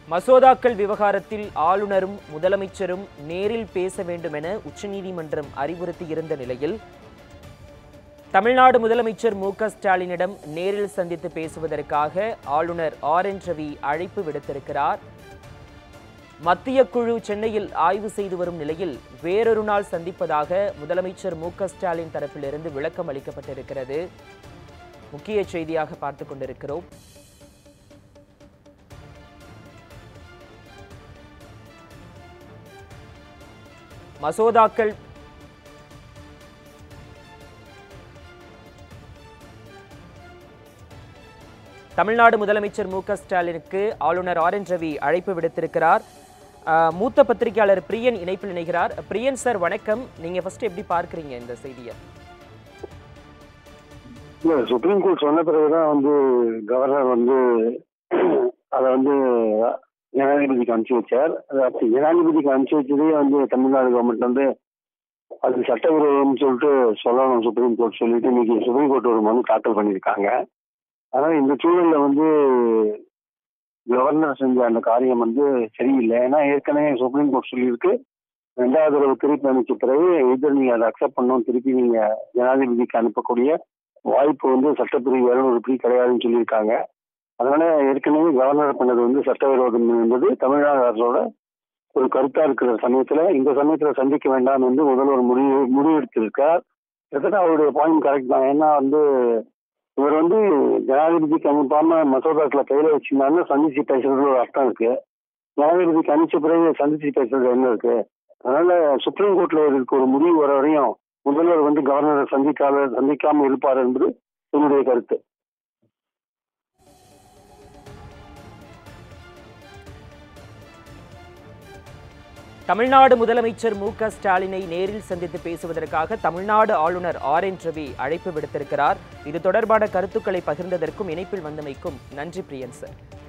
மசோதாக்கள் விவகாரத்தில் ஆளுநரும் முதலமைச்சரும் நேரில் பேச வேண்டும் என உச்சநீதிமன்றம் அறிவுறுத்தியிருந்த நிலையில் தமிழ்நாடு முதலமைச்சர் மு க ஸ்டாலினிடம் நேரில் சந்தித்து பேசுவதற்காக ஆளுநர் ஆர் என் ரவி அழைப்பு விடுத்திருக்கிறார் மத்திய குழு சென்னையில் ஆய்வு செய்து வரும் நிலையில் வேறொரு நாள் சந்திப்பதாக முதலமைச்சர் மு க ஸ்டாலின் தரப்பிலிருந்து விளக்கம் அளிக்கப்பட்டிருக்கிறது முக்கிய செய்தியாக பார்த்து கொண்டிருக்கிறோம் மசோதாக்கள் தமிழ்நாடு முதலமைச்சர் மு க ஸ்டாலினுக்கு ஆளுநர் ஆர் என் ரவி அழைப்பு விடுத்திருக்கிறார் ஆஹ், மூத்த பத்திரிகையாளர் பிரியன் இணைப்பில் இணைகிறார் பிரியன் சார் வணக்கம் நீங்க ஃபர்ஸ்ட் எப்படி பார்க்கறீங்க இந்த செய்தியை இல்ல சுப்ரீம் கோர்ட் சொன்ன பிறகுதான் வந்து கவர்னர் வந்து அதை வந்து ஜனாதிபதிக்கு அனுப்பிச்சு வச்சார் அது அப்படி ஜனாதிபதிக்கு அனுப்பிச்சு வச்சதே வந்து தமிழ்நாடு கவர்மெண்ட் வந்து அது சட்டவிரோதம்னு சொல்லிட்டு சொல்லணும் சுப்ரீம் கோர்ட் சொல்லிட்டு இன்னைக்கு சுப்ரீம் கோர்ட் ஒரு மனு தாக்கல் பண்ணியிருக்காங்க ஆனால் இந்த சூழல்ல வந்து கவர்னர் செஞ்ச அந்த காரியம் வந்து சரியில்லை ஏன்னா ஏற்கனவே சுப்ரீம் கோர்ட் சொல்லியிருக்கு ரெண்டாவது தடவை திருப்பி அனுப்பிச்ச பிறகு எதிர் நீங்க அதை அக்செப்ட் பண்ணணும் திருப்பி நீங்க ஜனாதிபதிக்கு அனுப்பக்கூடிய வாய்ப்பு வந்து சட்டப்பிரிவு இருநூறு படி கிடையாதுன்னு சொல்லியிருக்காங்க அதனால ஏற்கனவே கவர்னர் பண்ணது வந்து சட்டவிரோதம் என்பது தமிழ்நாடு அரசோட ஒரு கருத்தா இருக்கிற சமயத்துல இந்த சமயத்துல சந்திக்க வேண்டாம் என்று முதல்வர் முடிவு முடிவெடுத்திருக்கார் கிட்டத்தட்ட அவருடைய பாயிண்ட் கரெக்ட் தான் ஏன்னா வந்து இவர் வந்து ஜனாதிபதிக்கு அனுப்பாம மசோதாக்களை கையில வச்சிருந்தாலும் சந்திச்சு பேசுறது ஒரு அர்த்தம் இருக்கு ஜனாதிபதிக்கு அனுப்பிச்ச பிறகு சந்திச்சு பேசுறது என்ன இருக்கு அதனால சுப்ரீம் கோர்ட்ல இதுக்கு ஒரு முடிவு வர வரையும் முதல்வர் வந்து கவர்னரை சந்திக்காத சந்திக்காம இருப்பார் என்பது என்னுடைய கருத்து தமிழ்நாடு முதலமைச்சர் மு க ஸ்டாலினை நேரில் சந்தித்து பேசுவதற்காக தமிழ்நாடு ஆளுநர் ஆர் என் ரவி அழைப்பு விடுத்திருக்கிறார் இது தொடர்பான கருத்துக்களை பகிர்ந்ததற்கும் இணைப்பில் வந்தமைக்கும் நன்றி பிரியன் சார்